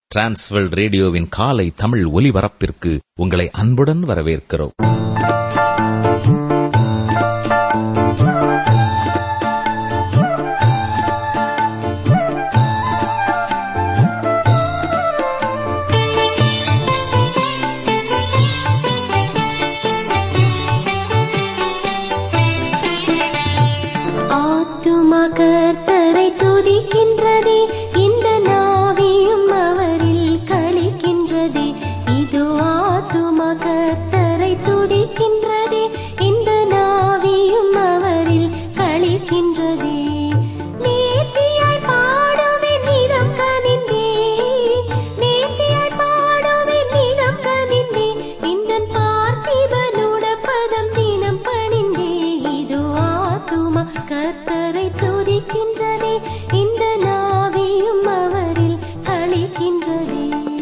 Transworld ரேடியோவின் காலை தமிழ் ஒலிபரப்பிற்கு உங்களை அன்புடன் வரவேற்கிறோம் ஆத்துமா கர்த்தரை துதிக்கின்றதே இந்த நாவியும் அவரில் கழிக்கின்றதே இதோ ஆத்துமா கர்த்தரை துதிக்கின்றதே இந்த நாவியும் அவரில் கழிக்கின்றதே நேர்த்தியாய் பாடுவேன் நிதம் கனிந்தே நேர்த்தியாய் பாடுவேன் நிதம் கனிந்தே இந்த பார்த்திபனுட பதம் தினம் பணிந்தே இதோ ஆத்துமா கர்த்தரை துதிக்கின்றதே இந்த நாவியும் அவரில் கழிக்கின்றதே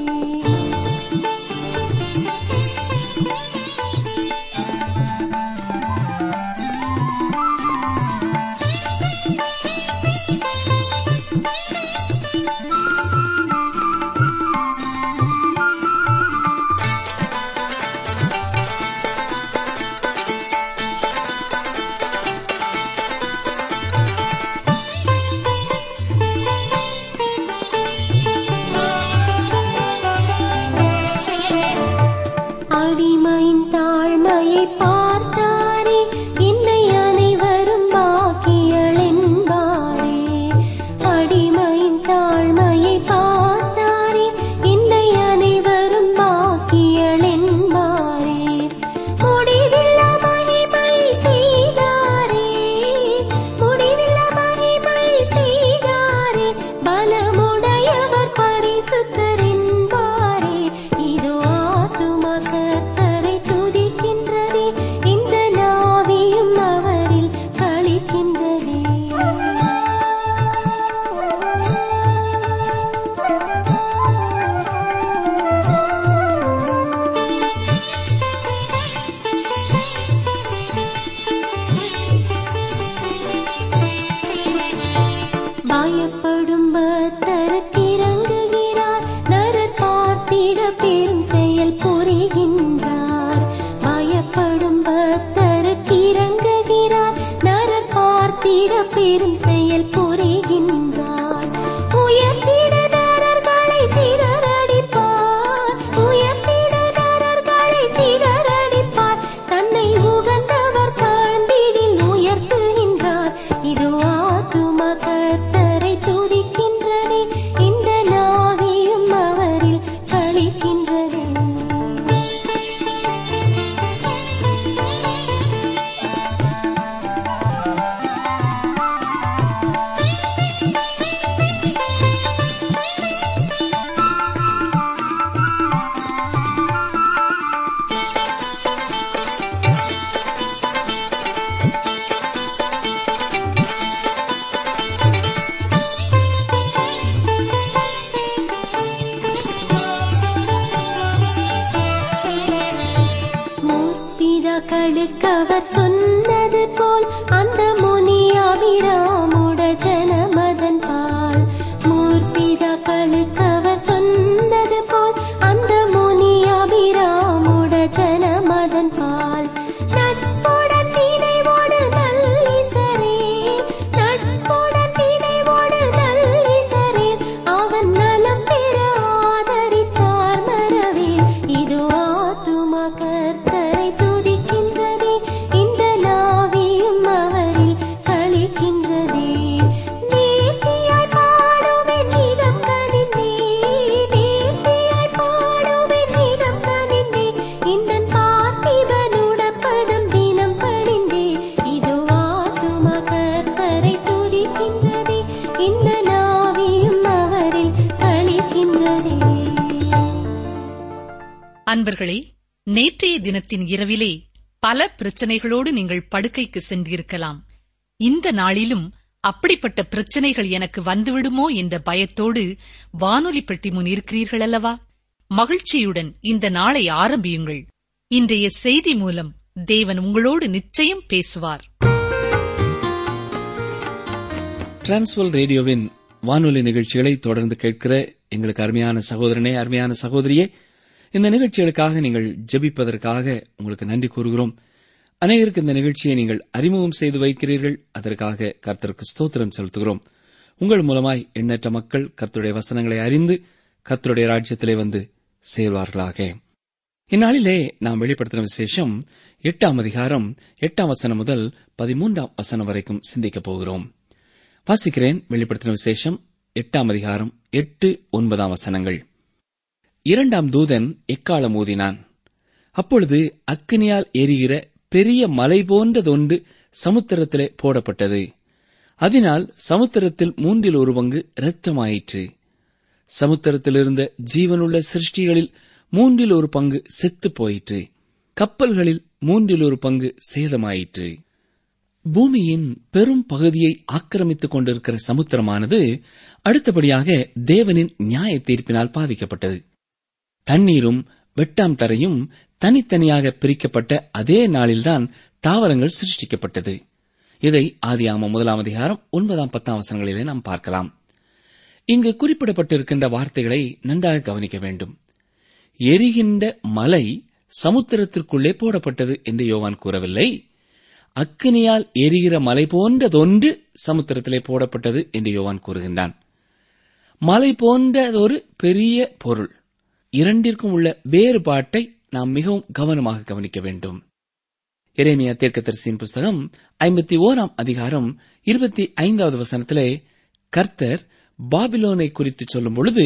அடிமையின் தாழ்மையை பார்த்தாரே என்னை அனைவரும் பாக்கியள் என்பாரே அடிமையின் தாழ்மையை பார்த்தாரே என்னை அனைவரும் பாக்கியள் என்பாரே முடிவில்லா மகிமை செய்தாரே முடிவில்லா மகிமை செய்தாரே பலமுடையவர் பரிசுத்தர் என்பாரே இதோ ஆத்துமா கர்த்தரை துதிக்கின்றதே இந்த நாவியும் அவரில் கழிக்கின்றதே பயப்படும் பக்தருக்கிறங்குகிறார் நரர் பார்த்திட பெரும் செயல் புரிகின்றார் பயப்படும் பக்தருக்கிறங்குகிறார் நரர் பார்த்திட பெரும் செயல் புரிகின்றார் உயர்த்திட நரர்களை சிதறடிப்பார் உயர்த்திட நரர்களை சிதறடிப்பார் தன்னை உகந்தவர் தாழ்ந்திடில் உயர்த்துகின்றார் இது ஆத்துமா கர்த்தரை துதிக்கின்றதே இந்த நாவியும் அவரில் கழிக்கின்றதே முற்பிதாக்களுக்கு அவர் சொன்னது போல் அந்த முனி அபிராமுட ஜனமதன் பால் முற்பிதாக்களுக்கு அவர் சொன்னது போல் அந்த முனி அபிராமுட ஜனமதன் பால் நட்புடன் நினைவோடு நல்லிசரே நட்புடன் நினைவோடு நல்லிசரே அவன் நலம் பெற ஆதரித்தார் மரவேல் இது ஆத்துமா கர்த்தரை துதிக்கின்றதே இந்த நாவியும் அவரில் கழிக்கின்றதே நேர்த்தியாய் பாடுவேன் நிதம் கனிந்தே நேர்த்தியாய் பாடுவேன் நிதம் கனிந்தே இந்த பார்த்திபனுட பதம் தினம் பணிந்தே இது ஆத்துமா கர்த்தரை துதிக்கின்றதே இந்த நாவியும் அவரில் கழிக்கின்றதே அன்பர்களே நேற்றைய தினத்தின் இரவிலே பல பிரச்சனைகளோடு நீங்கள் படுக்கைக்கு சென்றிருக்கலாம் இந்த நாளிலும் அப்படிப்பட்ட பிரச்சனைகள் எனக்கு வந்துவிடுமோ என்ற பயத்தோடு வானொலி பெட்டி முன் இருக்கிறீர்கள் அல்லவா மகிழ்ச்சியுடன் இந்த நாளை ஆரம்பியுங்கள் இன்றைய செய்தி மூலம் தேவன் உங்களோடு நிச்சயம் பேசுவார் டிரான்ஸ்வல் ரேடியோவின் வானொலி நிகழ்ச்சிகளை தொடர்ந்து கேட்கிற எங்களுக்கு அருமையான சகோதரனே அருமையான சகோதரியே இந்த நிகழ்ச்சிகளுக்காக நீங்கள் ஜெபிப்பதற்காக உங்களுக்கு நன்றி கூறுகிறோம் அநேகருக்கு இந்த நிகழ்ச்சியை நீங்கள் அறிமுகம் செய்து வைக்கிறீர்கள் அதற்காக கர்த்தருக்கு ஸ்தோத்திரம் செலுத்துகிறோம் உங்கள் மூலமாய் எண்ணற்ற மக்கள் கர்த்தருடைய வசனங்களை அறிந்து கர்த்தருடைய ராஜ்யத்திலே வந்து சேர்வார்களாக இந்நாளிலே நாம் வெளிப்படுத்தின விசேஷம் எட்டாம் அதிகாரம் எட்டாம் வசனம் முதல் பதிமூன்றாம் வசனம் வரைக்கும் சிந்திக்கப் போகிறோம் வாசிக்கிறேன் வெளிப்படுத்தின விசேஷம் எட்டாம் அதிகாரம் எட்டு ஒன்பதாம் வசனங்கள் இரண்டாம் தூதன் எக்காலம் ஊதினான் அப்பொழுது அக்கினியால் எரிகிற பெரிய மலை போன்றதொன்று சமுத்திரத்திலே போடப்பட்டது அதனால் சமுத்திரத்தில் மூன்றில் ஒரு பங்கு இரத்தமாயிற்று சமுத்திரத்தில் இருந்த ஜீவனுள்ள சிருஷ்டிகளில் மூன்றில் ஒரு பங்கு செத்துப் போயிற்று கப்பல்களில் மூன்றில் ஒரு பங்கு சேதமாயிற்று பூமியின் பெரும் பகுதியை ஆக்கிரமித்துக் கொண்டிருக்கிற சமுத்திரமானது அடுத்தபடியாக தேவனின் நியாய தீர்ப்பினால் பாதிக்கப்பட்டது தண்ணீரும் வெட்டாம் தரையும் தனித்தனியாக பிரிக்கப்பட்ட அதே நாளில்தான் தாவரங்கள் சிருஷ்டிக்கப்பட்டது இதை ஆதியாம முதலாம் அதிகாரம் ஒன்பதாம் பத்தாம் வசனங்களிலே நாம் பார்க்கலாம் இங்கு குறிப்பிடப்பட்டிருக்கின்ற வார்த்தைகளை நன்றாக கவனிக்க வேண்டும் எரிகின்ற மலை சமுத்திரத்திற்குள்ளே போடப்பட்டது என்று யோவான் கூறவில்லை அக்கினியால் எரிகிற மலை போன்றதொன்று சமுத்திரத்திலே போடப்பட்டது என்று யோவான் கூறுகின்றான் மலை போன்றதொரு பெரிய பொருள் இரண்டிற்கும் உள்ள வேறுபாட்டை நாம் மிகவும் கவனமாக கவனிக்க வேண்டும் எரேமியா தீர்க்கதரிசியின் புஸ்தகம் ஐம்பத்தி ஓராம் அதிகாரம் இருபத்தி ஐந்தாவது வசனத்திலே கர்த்தர் பாபிலோனை குறித்து சொல்லும் பொழுது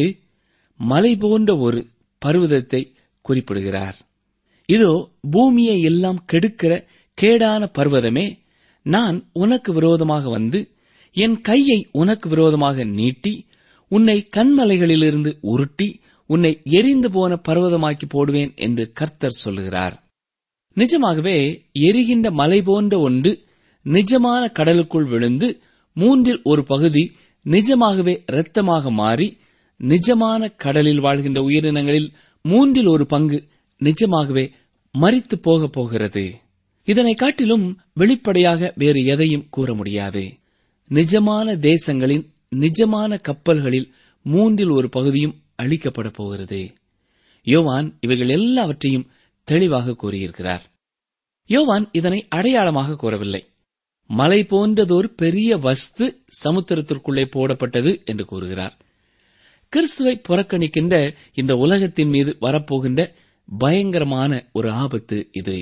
மலை போன்ற ஒரு பர்வதத்தை குறிப்பிடுகிறார் இதோ பூமியை எல்லாம் கெடுக்கிற கேடான பர்வதமே நான் உனக்கு விரோதமாக வந்து என் கையை உனக்கு விரோதமாக நீட்டி உன்னை கண்மலைகளிலிருந்து உருட்டி உன்னை எரிந்து போன பர்வதமாக்கி போடுவேன் என்று கர்த்தர் சொல்லுகிறார் நிஜமாகவே எரிகின்ற மலை போன்ற ஒன்று நிஜமான கடலுக்குள் விழுந்து மூன்றில் ஒரு பகுதி நிஜமாகவே இரத்தமாக மாறி நிஜமான கடலில் வாழ்கின்ற உயிரினங்களில் மூன்றில் ஒரு பங்கு நிஜமாகவே மறித்து போகப் போகிறது இதனை காட்டிலும் வெளிப்படையாக வேறு எதையும் கூற முடியாது நிஜமான தேசங்களின் நிஜமான கப்பல்களில் மூன்றில் ஒரு பகுதியும் அழிக்கப்பட போகிறது யோவான் இவைகள் எல்லாவற்றையும் தெளிவாக கூறியிருக்கிறார் யோவான் இதனை அடையாளமாக கூறவில்லை மலை போன்றதொரு பெரிய வஸ்து சமுத்திரத்திற்குள்ளே போடப்பட்டது என்று கூறுகிறார் கிறிஸ்துவை புறக்கணிக்கின்ற இந்த உலகத்தின் மீது வரப்போகின்ற பயங்கரமான ஒரு ஆபத்து இது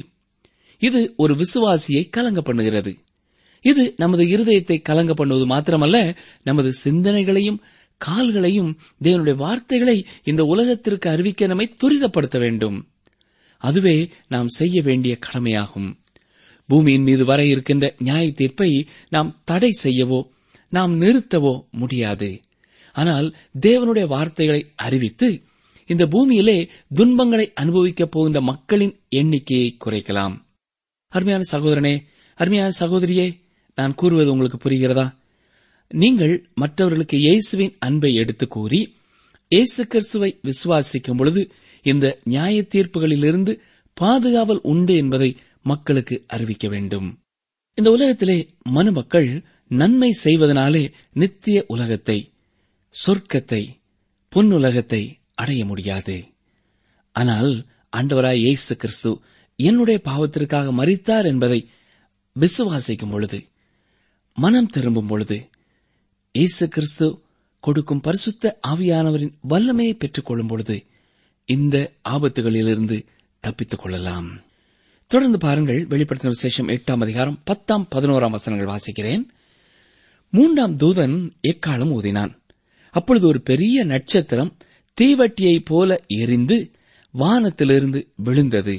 இது ஒரு விசுவாசியை கலங்க பண்ணுகிறது இது நமது இருதயத்தை கலங்க பண்ணுவது மாத்திரமல்ல நமது சிந்தனைகளையும் கால்களையும் தேவனுடைய வார்த்தைகளை இந்த உலகத்திற்கு அறிவிக்க நம்மை துரிதப்படுத்த வேண்டும் அதுவே நாம் செய்ய வேண்டிய கடமையாகும் பூமியின் மீது வர இருக்கின்ற நியாய தீர்ப்பை நாம் தடை செய்யவோ நாம் நிறுத்தவோ முடியாது ஆனால் தேவனுடைய வார்த்தைகளை அறிவித்து இந்த பூமியிலே துன்பங்களை அனுபவிக்கப் போகின்ற மக்களின் எண்ணிக்கையை குறைக்கலாம் அருமையான சகோதரனே அருமையான சகோதரியே நான் கூறுவது உங்களுக்கு புரிகிறதா நீங்கள் மற்றவர்களுக்கு இயேசுவின் அன்பை எடுத்து கூறி இயேசு கிறிஸ்துவை விசுவாசிக்கும் பொழுது இந்த நியாய தீர்ப்புகளிலிருந்து பாதுகாவல் உண்டு என்பதை மக்களுக்கு அறிவிக்க வேண்டும் இந்த உலகத்திலே மனுமக்கள் நன்மை செய்வதனாலே நித்திய உலகத்தை சொர்க்கத்தை பொன்னுலகத்தை அடைய முடியாது ஆனால் ஆண்டவராய் இயேசு கிறிஸ்து என்னுடைய பாவத்திற்காக மறித்தார் என்பதை விசுவாசிக்கும் பொழுது மனம் திரும்பும் பொழுது இயேசு கிறிஸ்து கொடுக்கும் பரிசுத்த ஆவியானவரின் வல்லமையை பெற்றுக் கொள்ளும் பொழுது இந்த ஆபத்துகளிலிருந்து தப்பித்துக் கொள்ளலாம் தொடர்ந்து பாருங்கள் வெளிப்படுத்தின விசேஷம் எட்டாம் அதிகாரம் பத்தாம் பதினோராம் வசனங்கள் வாசிக்கிறேன் மூன்றாம் தூதன் எக்காலம் ஊதினான் அப்பொழுது ஒரு பெரிய நட்சத்திரம் தீவட்டியைப் போல எரிந்து வானத்திலிருந்து விழுந்தது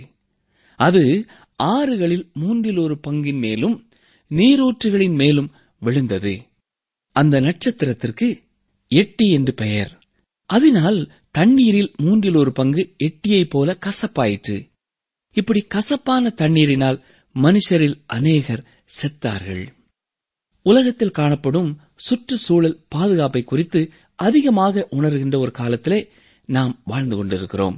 அது ஆறுகளில் மூன்றில் ஒரு பங்கின் மேலும் நீரூற்றுகளின் மேலும் விழுந்தது அந்த நட்சத்திரத்திற்கு எட்டி என்று பெயர் அதனால் தண்ணீரில் மூன்றில் ஒரு பங்கு எட்டியைப் போல கசப்பாயிற்று இப்படி கசப்பான தண்ணீரினால் மனுஷரில் அநேகர் செத்தார்கள் உலகத்தில் காணப்படும் சுற்றுச்சூழல் பாதுகாப்பை குறித்து அதிகமாக உணர்கின்ற ஒரு காலத்திலே நாம் வாழ்ந்து கொண்டிருக்கிறோம்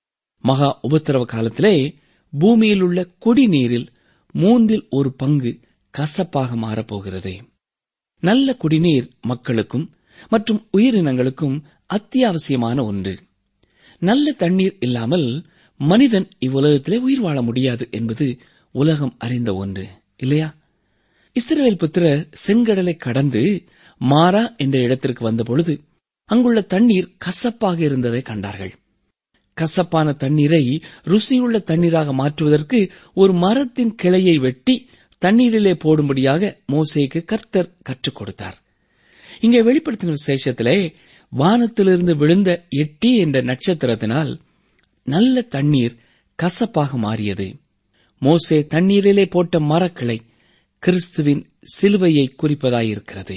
மகா உபத்திரவ காலத்திலே பூமியில் உள்ள குடிநீரில் மூன்றில் ஒரு பங்கு கசப்பாக மாறப்போகிறது நல்ல குடிநீர் மக்களுக்கும் மற்றும் உயிரினங்களுக்கும் அத்தியாவசியமான ஒன்று நல்ல தண்ணீர் இல்லாமல் மனிதன் இவ்வுலகத்திலே உயிர் வாழ முடியாது என்பது உலகம் அறிந்த ஒன்று இல்லையா இஸ்ரவேல் புத்திரர் செங்கடலை கடந்து மாரா என்ற இடத்திற்கு வந்தபொழுது அங்குள்ள தண்ணீர் கசப்பாக இருந்ததை கண்டார்கள் கசப்பான தண்ணீரை ருசியுள்ள தண்ணீராக மாற்றுவதற்கு ஒரு மரத்தின் கிளையை வெட்டி தண்ணீரிலே போடும்படியாக மோசேக்கு கர்த்தர் கற்றுக் கொடுத்தார் இங்கே வெளிப்படுத்தின விசேஷத்திலே வானத்திலிருந்து விழுந்த எட்டி என்ற நட்சத்திரத்தினால் நல்ல தண்ணீர் கசப்பாக மாறியது மோசே தண்ணீரிலே போட்ட மரக்கிளை கிறிஸ்துவின் சிலுவையை குறிப்பதாயிருக்கிறது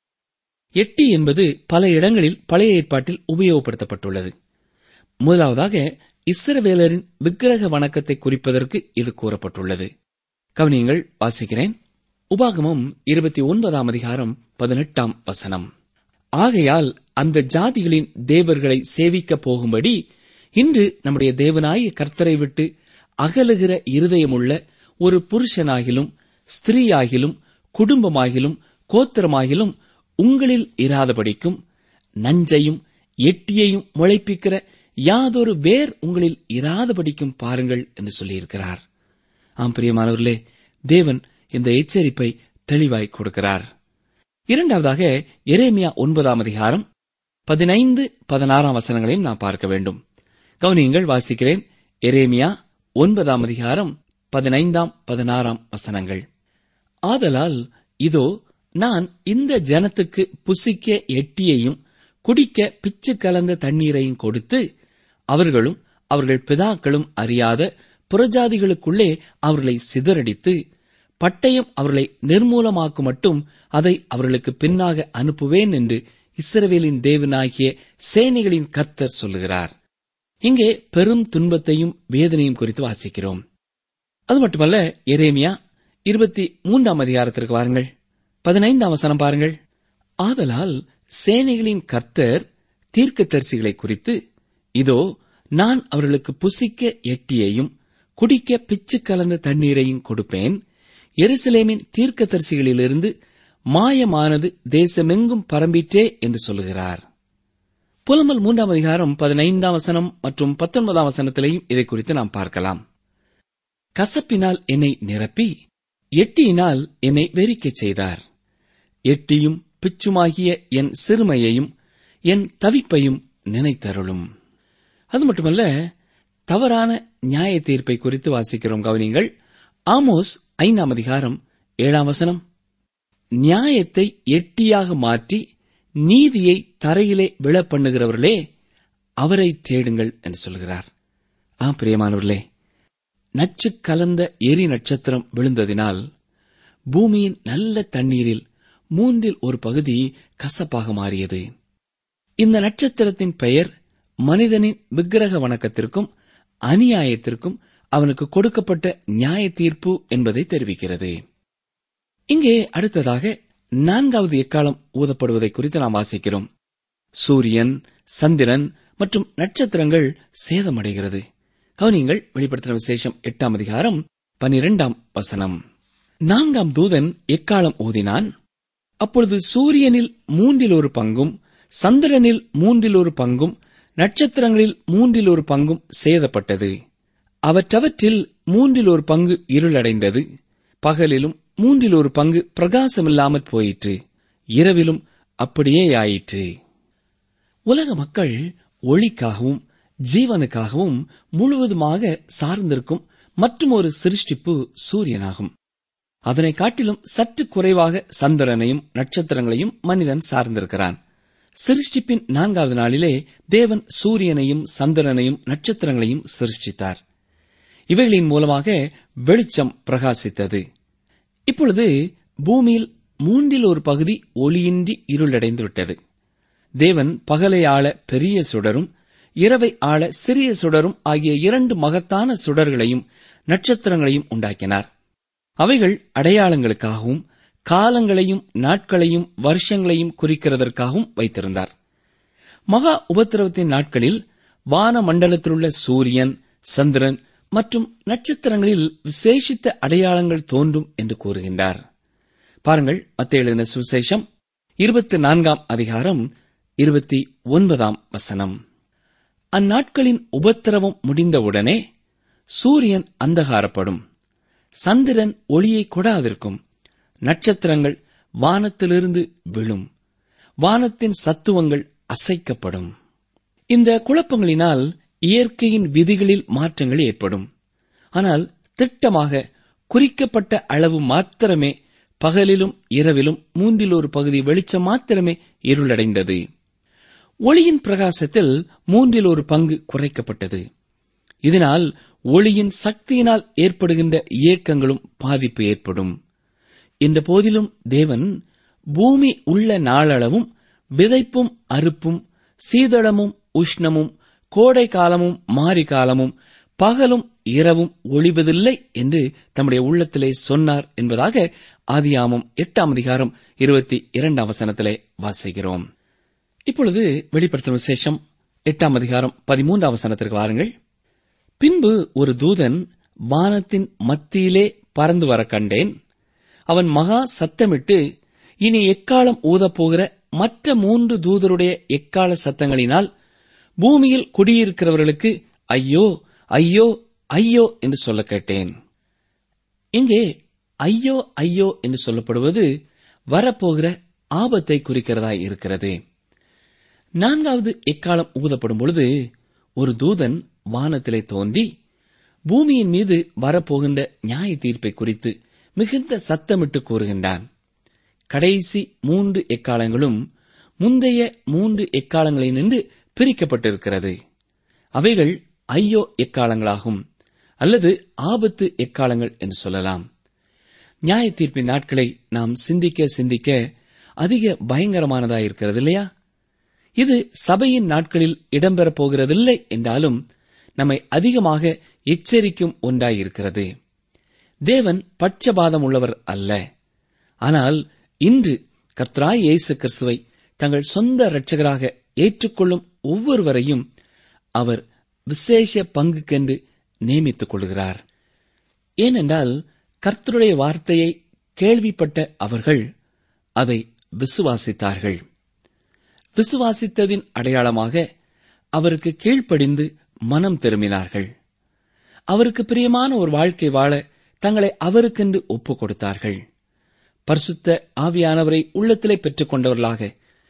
எட்டி என்பது பல இடங்களில் பழைய ஏற்பாட்டில் உபயோகப்படுத்தப்பட்டுள்ளது முதலாவதாக இஸ்ரவேலரின் விக்கிரக வணக்கத்தை குறிப்பதற்கு இது கூறப்பட்டுள்ளது கவனியங்கள் வாசிக்கிறேன் உபாகமம் இருபத்தி ஒன்பதாம் அதிகாரம் பதினெட்டாம் வசனம் ஆகையால் அந்த ஜாதிகளின் தேவர்களை சேவிக்கப் போகும்படி இன்று நம்முடைய தேவனாய கர்த்தரை விட்டு அகலுகிற இருதயமுள்ள ஒரு புருஷனாகிலும் ஸ்திரீயாகிலும் குடும்பமாகிலும் கோத்திரமாகிலும் உங்களில் இராதபடிக்கும் நஞ்சையும் எட்டியையும் முளைப்பிக்கிற யாதொரு வேர் உங்களில் இராதபடிக்கும் பாருங்கள் என்று சொல்லியிருக்கிறார் ஆம் பிரியமானவர்களே தேவன் இந்த எச்சரிப்பை தெளிவாய் கொடுக்கிறார் இரண்டாவதாக எரேமியா ஒன்பதாம் அதிகாரம் பதினைந்து பதினாறாம் வசனங்களையும் நான் பார்க்க வேண்டும் கவனியங்கள் வாசிக்கிறேன் எரேமியா ஒன்பதாம் அதிகாரம் பதினைந்தாம் பதினாறாம் வசனங்கள் ஆதலால் இதோ நான் இந்த ஜனத்துக்கு புசிக்க எட்டியையும் குடிக்க பிச்சு கலந்த தண்ணீரையும் கொடுத்து அவர்களும் அவர்கள் பிதாக்களும் அறியாத புறஜாதிகளுக்குள்ளே அவர்களை சிதறடித்து பட்டயம் அவர்களை நிர்மூலமாக்கும் மட்டும் அதை அவர்களுக்கு பின்னாக அனுப்புவேன் என்று இஸ்ரவேலின் தேவனாகிய சேனைகளின் கர்த்தர் சொல்லுகிறார் இங்கே பெரும் துன்பத்தையும் வேதனையும் குறித்து வாசிக்கிறோம் அது மட்டுமல்ல எரேமியா இருபத்தி மூன்றாம் அதிகாரத்திற்கு வாருங்கள் பதினைந்தாம் வசனம் பாருங்கள் ஆதலால் சேனைகளின் கர்த்தர் தீர்க்கதரிசிகளை குறித்து இதோ நான் அவர்களுக்கு புசிக்க எட்டியையும் குடிக்க பிச்சு கலந்த தண்ணீரையும் கொடுப்பேன் எருசலேமின் தீர்க்கதரிசிகளிலிருந்து மாயமானது தேசமெங்கும் பரம்பிற்றே என்று சொல்லுகிறார் புலமல் மூன்றாம் அதிகாரம் பதினைந்தாம் வசனம் மற்றும் பத்தொன்பதாம் வசனத்திலேயும் இதை குறித்து நாம் பார்க்கலாம் கசப்பினால் என்னை நிரப்பி எட்டியினால் என்னை வெறிக்கச் செய்தார் எட்டியும் பிச்சுமாகிய என் சிறுமையையும் என் தவிப்பையும் நினைத்தருளும் அது மட்டுமல்ல தவறான நியாய தீர்ப்பை குறித்து வாசிக்கிறோம் கவனிங்கள் ஆமோஸ் ஐந்தாம் அதிகாரம் ஏழாம் வசனம் நியாயத்தை எட்டியாக மாற்றி நீதியை தரையிலே விழ பண்ணுகிறவர்களே அவரை தேடுங்கள் என்று சொல்கிறார் ஆ பிரியமானவர்களே நச்சு கலந்த எரி நட்சத்திரம் விழுந்ததினால் பூமியின் நல்ல தண்ணீரில் மூன்றில் ஒரு பகுதி கசப்பாக மாறியது இந்த நட்சத்திரத்தின் பெயர் மனிதனின் விக்கிரக வணக்கத்திற்கும் அநியாயத்திற்கும் அவனுக்கு கொடுக்கப்பட்ட நியாய தீர்ப்பு என்பதை தெரிவிக்கிறது இங்கே அடுத்ததாக நான்காவது எக்காலம் ஊதப்படுவதை குறித்து நாம் வாசிக்கிறோம் சூரியன் சந்திரன் மற்றும் நட்சத்திரங்கள் சேதமடைகிறது கவனியங்கள் வெளிப்படுத்தின விசேஷம் எட்டாம் அதிகாரம் பனிரெண்டாம் வசனம் நான்காம் தூதன் எக்காலம் ஊதினான் அப்பொழுது சூரியனில் மூன்றில் ஒரு பங்கும் சந்திரனில் மூன்றில் ஒரு பங்கும் நட்சத்திரங்களில் மூன்றில் ஒரு பங்கும் சேதப்பட்டது அவற்றவற்றில் மூன்றில் ஒரு பங்கு இருளடைந்தது பகலிலும் மூன்றில் ஒரு பங்கு பிரகாசமில்லாமற் போயிற்று இரவிலும் அப்படியே ஆயிற்று உலக மக்கள் ஒளிக்காகவும் ஜீவனுக்காகவும் முழுவதுமாக சார்ந்திருக்கும் மற்றும் ஒரு சிருஷ்டிப்பு சூரியனாகும் அதனை காட்டிலும் சற்று குறைவாக சந்திரனையும் நட்சத்திரங்களையும் மனிதன் சார்ந்திருக்கிறான் சிருஷ்டிப்பின் நான்காவது நாளிலே தேவன் சூரியனையும் சந்திரனையும் நட்சத்திரங்களையும் சிருஷ்டித்தார் இவைகளின் மூலமாக வெளிச்சம் பிரகாசித்தது இப்பொழுது பூமியில் மூன்றில் ஒரு பகுதி ஒளியின்றி இருளடைந்து விட்டது தேவன் பகலை ஆள பெரிய சுடரும் இரவை ஆள சிறிய சுடரும் ஆகிய இரண்டு மகத்தான சுடர்களையும் நட்சத்திரங்களையும் உண்டாக்கினார் அவைகள் அடையாளங்களுக்காகவும் காலங்களையும் நாட்களையும் வருஷங்களையும் குறிக்கிறதற்காகவும் வைத்திருந்தார் மகா உபத்திரவத்தின் நாட்களில் வான மண்டலத்திலுள்ள சூரியன் சந்திரன் மற்றும் நட்சத்திரங்களில் விசேஷித்த அடையாளங்கள் தோன்றும் என்று கூறுகின்றார் பாருங்கள் மத்திய எழுதின சுவிசேஷம் இருபத்தி நான்காம் அதிகாரம் இருபத்தி ஒன்பதாம் வசனம் அந்நாட்களின் உபத்திரவம் முடிந்தவுடனே சூரியன் அந்தகாரப்படும் சந்திரன் ஒளியை கொடாதிருக்கும் நட்சத்திரங்கள் வானத்திலிருந்து விழும் வானத்தின் சத்துவங்கள் அசைக்கப்படும் இந்த குழப்பங்களினால் இயற்கையின் விதிகளில் மாற்றங்கள் ஏற்படும் ஆனால் திட்டமாக குறிக்கப்பட்ட அளவு மாத்திரமே பகலிலும் இரவிலும் மூன்றில் ஒரு பகுதி வெளிச்சம் மாத்திரமே இருளடைந்தது ஒளியின் பிரகாசத்தில் மூன்றில் ஒரு பங்கு குறைக்கப்பட்டது இதனால் ஒளியின் சக்தியினால் ஏற்படுகின்ற இயக்கங்களும் பாதிப்பு ஏற்படும் இந்த போதிலும் தேவன் பூமி உள்ள நாளளவும் விதைப்பும் அறுப்பும் சீதளமும் உஷ்ணமும் கோடை காலமும் மாரி காலமும் பகலும் இரவும் ஒளிவதில்லை என்று தம்முடைய உள்ளத்திலே சொன்னார் என்பதாக ஆதியாமம் எட்டாம் அதிகாரம் இருபத்தி இரண்டாம் வசனத்திலே வாசிக்கிறோம் இப்பொழுது வெளிப்படுத்தும் விசேஷம் எட்டாம் அதிகாரம் பதிமூன்றாம் வசனத்திற்கு வாருங்கள் பின்பு ஒரு தூதன் வானத்தின் மத்தியிலே பறந்து வர கண்டேன் அவன் மகா சத்தமிட்டு இனி எக்காலம் ஊதப்போகிற மற்ற மூன்று தூதருடைய எக்கால சத்தங்களினால் பூமியில் குடியிருக்கிறவர்களுக்கு ஐயோ ஐயோ ஐயோ என்று சொல்ல கேட்டேன் இங்கே ஐயோ ஐயோ என்று சொல்லப்படுவது வரப்போகிற ஆபத்தை குறிக்கிறதாய் இருக்கிறது நான்காவது எக்காலம் ஊதப்படும் பொழுது ஒரு தூதன் வானத்திலே தோன்றி பூமியின் மீது வரப்போகின்ற நியாய தீர்ப்பை குறித்து மிகுந்த சத்தமிட்டு கூறுகின்றான் கடைசி மூன்று எக்காலங்களும் முந்தைய மூன்று எக்காலங்களை நின்று பிரிக்கப்பட்டிருக்கிறது அவைகள் ஐயோ எக்காலங்களாகும் அல்லது ஆபத்து எக்காலங்கள் என்று சொல்லலாம் நியாய தீர்ப்பின் நாட்களை நாம் சிந்திக்க சிந்திக்க அதிக பயங்கரமானதாயிருக்கிறது இல்லையா இது சபையின் நாட்களில் இடம்பெறப் போகிறதில்லை என்றாலும் நம்மை அதிகமாக எச்சரிக்கும் ஒன்றாயிருக்கிறது தேவன் பட்சபாதம் உள்ளவர் அல்ல ஆனால் இன்று கர்த்தராய் இயேசு கிறிஸ்துவை தங்கள் சொந்த இரட்சகராக ஏற்றுக்கொள்ளும் ஒவ்வொருவரையும் அவர் விசேஷ பங்குக்கென்று நியமித்துக் கொள்கிறார் ஏனென்றால் கர்த்தருடைய வார்த்தையை கேள்விப்பட்ட அவர்கள் அதை விசுவாசித்தார்கள் விசுவாசித்ததின் அடையாளமாக அவருக்கு கீழ்ப்படிந்து மனம் திரும்பினார்கள் அவருக்கு பிரியமான ஒரு வாழ்க்கை வாழ தங்களை அவருக்கென்று ஒப்புக் கொடுத்தார்கள் பரிசுத்த ஆவியானவரை உள்ளத்திலே பெற்றுக் கொண்டவர்களாக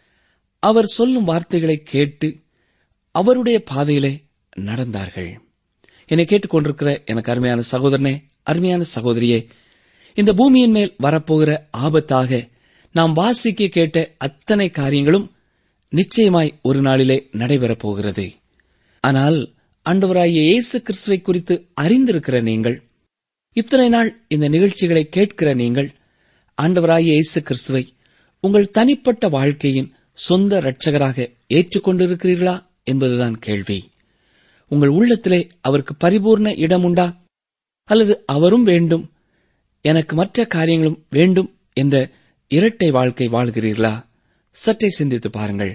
அவர் சொல்லும் வார்த்தைகளை கேட்டு அவருடைய பாதையிலே நடந்தார்கள் என்னை கேட்டுக்கொண்டிருக்கிற எனக்கு அருமையான சகோதரனே அருமையான சகோதரியே இந்த பூமியின் மேல் வரப்போகிற ஆபத்தாக நாம் வாசிக்க கேட்ட அத்தனை காரியங்களும் நிச்சயமாய் ஒரு நாளிலே நடைபெறப் போகிறது ஆனால் ஆண்டவராகிய இயேசு கிறிஸ்துவை குறித்து அறிந்திருக்கிற நீங்கள் இத்தனை நாள் இந்த நிகழ்ச்சிகளை கேட்கிற நீங்கள் ஆண்டவராகிய இயேசு கிறிஸ்துவை உங்கள் தனிப்பட்ட வாழ்க்கையின் சொந்த இரட்சகராக ஏற்றுக்கொண்டிருக்கிறீர்களா என்பதுதான் கேள்வி உங்கள் உள்ளத்திலே அவருக்கு பரிபூர்ண இடம் உண்டா அல்லது அவரும் வேண்டும் எனக்கு மற்ற காரியங்களும் வேண்டும் என்ற இரட்டை வாழ்க்கை வாழ்கிறீர்களா சற்றே சிந்தித்து பாருங்கள்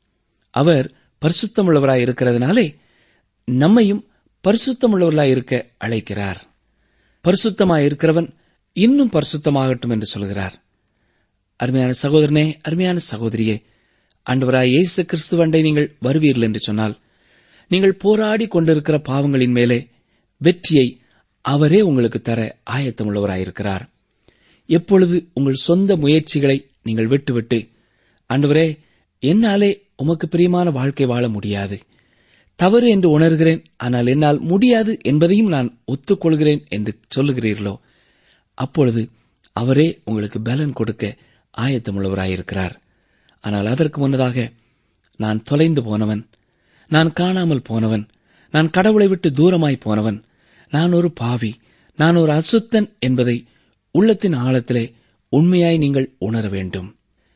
அவர் பரிசுத்தமுள்ளவராய் இருக்கிறதுனாலே நம்மையும் பரிசுத்தமுள்ளவர்களாய் இருக்க அழைக்கிறார் பரிசுத்தமாய் இருக்கிறவன் இன்னும் பரிசுத்தமாகட்டும் என்று சொல்கிறார் அருமையான சகோதரனே அருமையான சகோதரியே ஆண்டவராய் இயேசு கிறிஸ்துவண்டை நீங்கள் வருவீர்கள் என்று சொன்னால் நீங்கள் போராடி கொண்டிருக்கிற பாவங்களின் மேலே வெற்றியை அவரே உங்களுக்கு தர ஆயத்தமுள்ளவராயிருக்கிறார் எப்பொழுது உங்கள் சொந்த முயற்சிகளை நீங்கள் விட்டுவிட்டு ஆண்டவரே என்னாலே உமக்கு பிரியமான வாழ்க்கை வாழ முடியாது தவறு என்று உணர்கிறேன் ஆனால் என்னால் முடியாது என்பதையும் நான் ஒத்துக்கொள்கிறேன் என்று சொல்லுகிறீர்களோ அப்பொழுது அவரே உங்களுக்கு பலன் கொடுக்க ஆயத்தமுள்ளவராயிருக்கிறார் ஆனால் அதற்கு முன்னதாக நான் தொலைந்து போனவன் நான் காணாமல் போனவன் நான் கடவுளை விட்டு தூரமாய் போனவன் நான் ஒரு பாவி நான் ஒரு அசுத்தன் என்பதை உள்ளத்தின் ஆழத்திலே உண்மையாய் நீங்கள் உணர வேண்டும்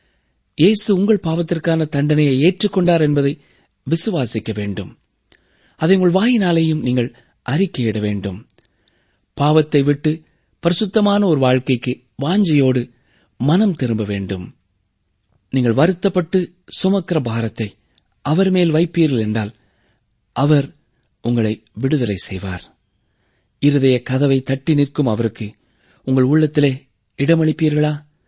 இயேசு உங்கள் பாவத்திற்கான தண்டனையை ஏற்றுக்கொண்டார் என்பதை விசுவாசிக்க வேண்டும் அதை உங்கள் வாயினாலேயும் நீங்கள் அறிக்கையிட வேண்டும் பாவத்தை விட்டு பரிசுத்தமான ஒரு வாழ்க்கைக்கு வாஞ்சையோடு மனம் திரும்ப வேண்டும் நீங்கள் வருத்தப்பட்டு சுமக்கிற பாரத்தை அவர் மேல் வைப்பீர்கள் என்றால் அவர் உங்களை விடுதலை செய்வார் இருதய கதவை தட்டி நிற்கும் அவருக்கு உங்கள் உள்ளத்திலே இடமளிப்பீர்களா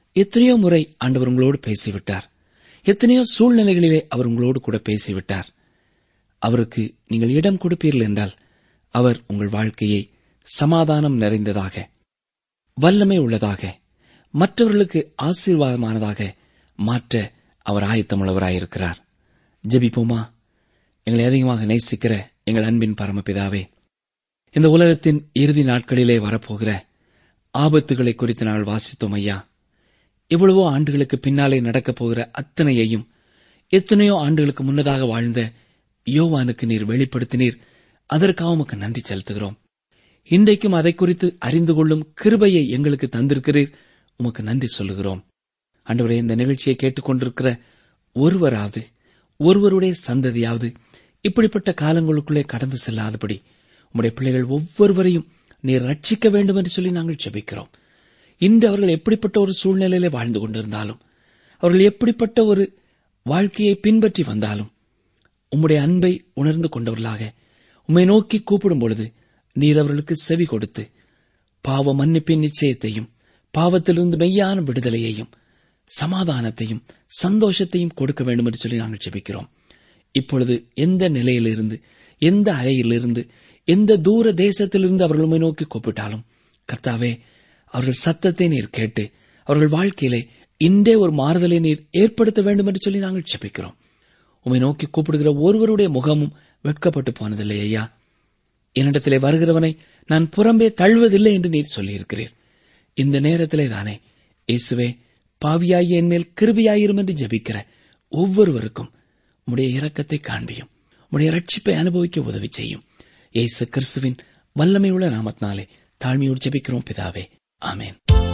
எத்தனையோ முறை ஆண்டவர் உங்களோடு பேசிவிட்டார் எத்தனையோ சூழ்நிலைகளிலே அவர் உங்களோடு கூட பேசிவிட்டார் அவருக்கு நீங்கள் இடம் கொடுப்பீர்கள் என்றால் அவர் உங்கள் வாழ்க்கையை சமாதானம் நிறைந்ததாக வல்லமை உள்ளதாக மற்றவர்களுக்கு ஆசீர்வாதமானதாக மாற்ற அவர் ஆயத்தமுள்ளவராயிருக்கிறார் ஜெபிப்போமா எங்களை அதிகமாக நேசிக்கிற எங்கள் அன்பின் பரமபிதாவே இந்த உலகத்தின் இறுதி நாட்களிலே வரப்போகிற ஆபத்துகளை குறித்து நாங்கள் வாசித்தோம் ஐயா எவ்வளவோ ஆண்டுகளுக்கு பின்னாலே நடக்கப் போகிற அத்தனையையும் எத்தனையோ ஆண்டுகளுக்கு முன்னதாக வாழ்ந்த யோவானுக்கு நீர் வெளிப்படுத்தினீர் அதற்காக உமக்கு நன்றி செலுத்துகிறோம் இன்றைக்கும் அதை குறித்து அறிந்து கொள்ளும் கிருபையை எங்களுக்கு தந்திருக்கிறீர் உமக்கு நன்றி சொல்லுகிறோம் ஆண்டவரே இந்த நிகழ்ச்சியை கேட்டுக்கொண்டிருக்கிற ஒருவராவது ஒருவருடைய சந்ததியாவது இப்படிப்பட்ட காலங்களுக்குள்ளே கடந்து செல்லாதபடி உம்முடைய பிள்ளைகள் ஒவ்வொருவரையும் நீர் ரட்சிக்க வேண்டும் என்று சொல்லி நாங்கள் ஜெபிக்கிறோம் இன்று அவர்கள் எப்படிப்பட்ட ஒரு சூழ்நிலையிலே வாழ்ந்து கொண்டிருந்தாலும் அவர்கள் எப்படிப்பட்ட ஒரு வாழ்க்கையை பின்பற்றி வந்தாலும் உம்முடைய அன்பை உணர்ந்து கொண்டவர்களாக உம்மை நோக்கி கூப்பிடும் பொழுது நீர் அவர்களுக்கு செவி கொடுத்து பாவ மன்னிப்பின் நிச்சயத்தையும் பாவத்திலிருந்து மெய்யான விடுதலையையும் சமாதானத்தையும் சந்தோஷத்தையும் கொடுக்க வேண்டும் என்று சொல்லி நாங்கள் ஜெபிக்கிறோம் இப்பொழுது எந்த நிலையிலிருந்து எந்த அறையிலிருந்து எந்த தூர தேசத்திலிருந்து அவர்கள் உம்மை நோக்கி கூப்பிட்டாலும் கர்த்தாவே அவர்கள் சத்தத்தை நீர் கேட்டு அவர்கள் வாழ்க்கையிலே இன்றே ஒரு மாறுதலை நீர் ஏற்படுத்த வேண்டும் என்று சொல்லி நாங்கள் ஜெபிக்கிறோம் உம்மை நோக்கி கூப்பிடுகிற ஒருவருடைய முகமும் வெட்கப்பட்டு போனதில்லை ஐயா என்னிடத்திலே வருகிறவனை நான் புறம்பே தள்ளுவதில்லை என்று நீர் சொல்லியிருக்கிறீர் இந்த நேரத்திலே தானே இயேசுவே பாவியாகி என் மேல் கிருபியாயிரும் என்று ஜெபிக்கிற ஒவ்வொருவருக்கும் உம்முடைய இரக்கத்தை காண்பியும் உம்முடைய ரட்சிப்பை அனுபவிக்க உதவி செய்யும் இயேசு கிறிஸ்துவின் வல்லமையுள்ள நாமத்தினாலே தாழ்மையோடு ஜெபிக்கிறோம் பிதாவே ஆமென்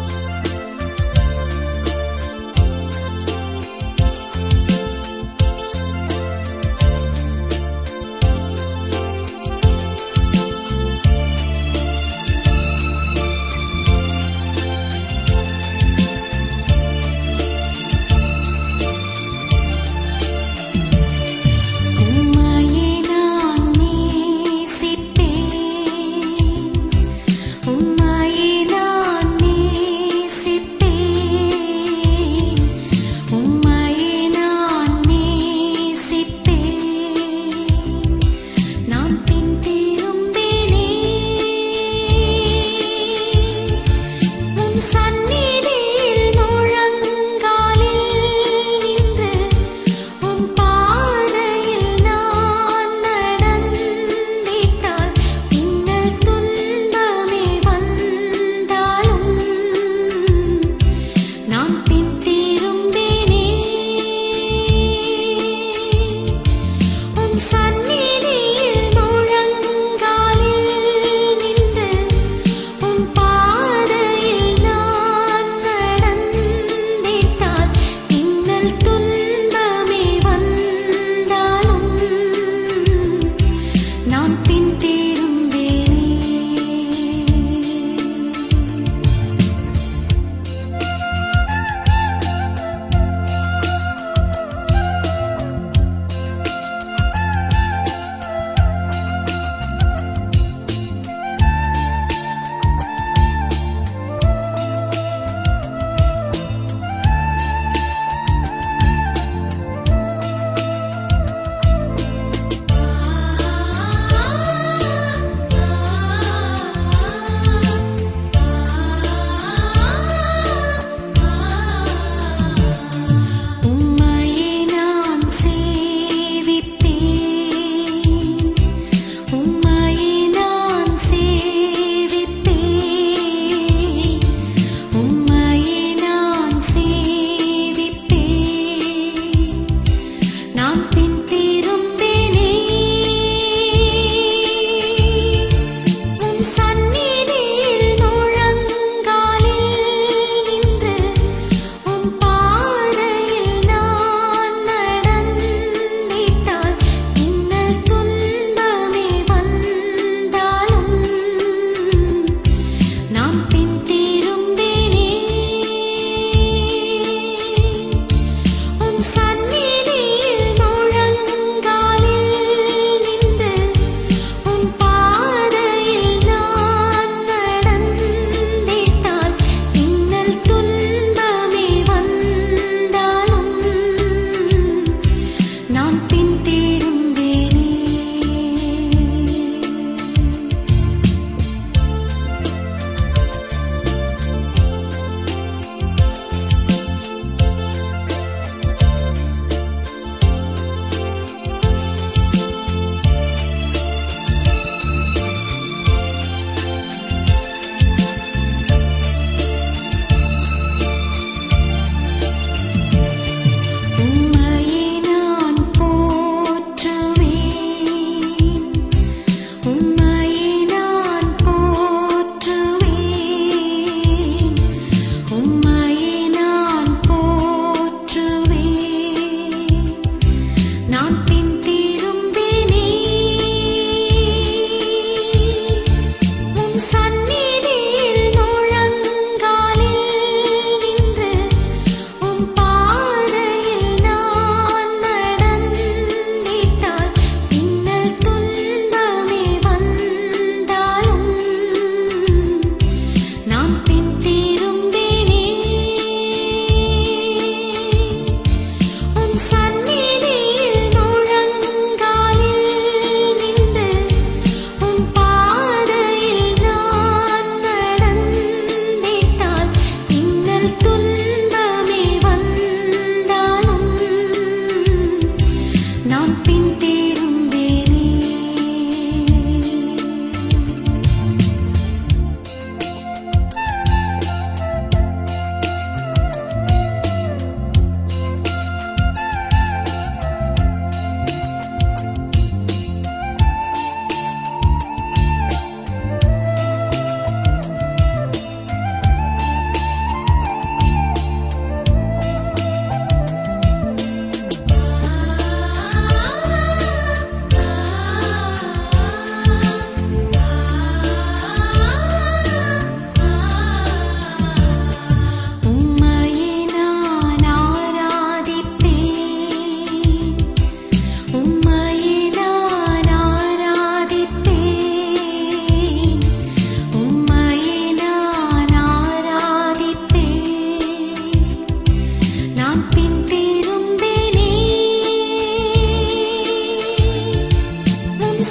உம்மையே நான் நேசிப்பேன் உம்மையே நான் நேசிப்பேன்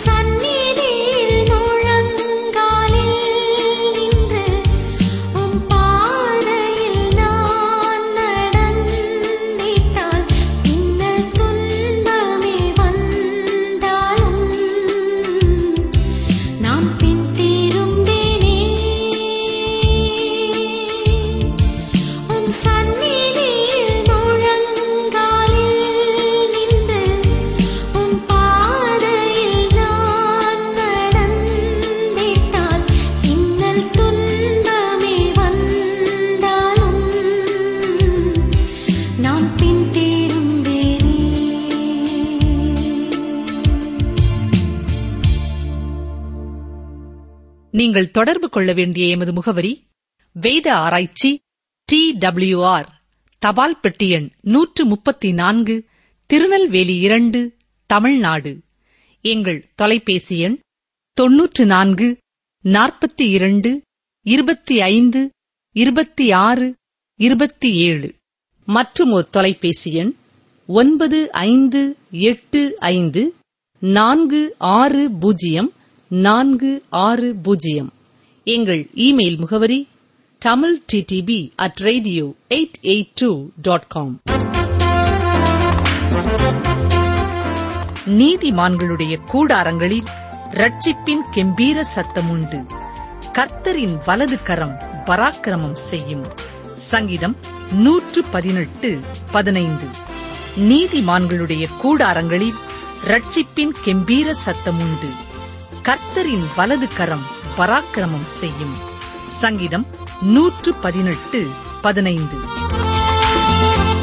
சந்நிதியில் முழங்காலில் நின்று உம் பாதையில் நான் நடந்திட்டால் இன்னல் துன்பமே வந்தாலும் நாம் பின் திரும்பினே உம் சந்நிதியில் முழங்காலில் நின்று உம் பாதையில் நான் நடந்திட்டால் இன்னல் துன்பமே வந்தாலும் நான் பின் திரும்பினே நீங்கள் தொடர்பு கொள்ள வேண்டிய எமது முகவரி வேத ஆராய்ச்சி டி ஆர் தபால் பெட்டி எண் நூற்று முப்பத்தி நான்கு திருநெல்வேலி இரண்டு தமிழ்நாடு எங்கள் தொலைபேசி எண் தொன்னூற்று நான்கு நாற்பத்தி இரண்டு இருபத்தி ஐந்து இருபத்தி ஆறு இருபத்தி ஏழு மற்றும் ஒரு தொலைபேசி எண் ஒன்பது ஐந்து எட்டு ஐந்து நான்கு ஆறு பூஜ்ஜியம் நான்கு ஆறு பூஜ்ஜியம் எங்கள் இமெயில் முகவரி Tamil DTP at radio eight eight two dot com நீதிமான்களுடைய கூடாரங்களில் ரட்சிப்பின் கெம்பீர சத்தம் உண்டு கர்த்தரின் வலது கரம் பராக்கிரமம் செய்யும் சங்கீதம் நூற்று பதினெட்டு பதினைந்து நீதிமான்களுடைய கூடாரங்களில் ரட்சிப்பின் கெம்பீர சத்தம் உண்டு கர்த்தரின் வலது கரம் பராக்கிரமம் செய்யும் சங்கீதம் நூற்று பதினெட்டு பதினைந்து